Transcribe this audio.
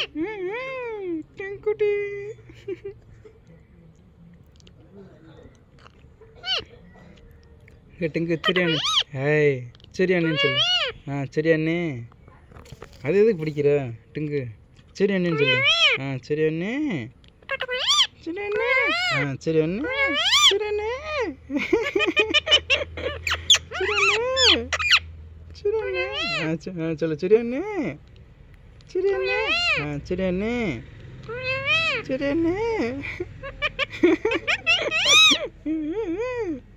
டெங்குட்டி dengue சரி அண்ணே ஏய் சரி அண்ணேன்னு சொல்லு ஆ சரி அண்ணே அது எதுக்கு பிடிக்கிற டிங்கு சரி அண்ணேன்னு சொல்லு ஆ சரி அண்ணே சரி அண்ணே ஆ சரி அண்ணே சரி அண்ணே சரி அண்ணே சரி அண்ணே ஆ ச- ஆ, சொல்லு சரி அண்ணே சரி அண்ணே ஆ சரி அண்ணே சரி அண்ணே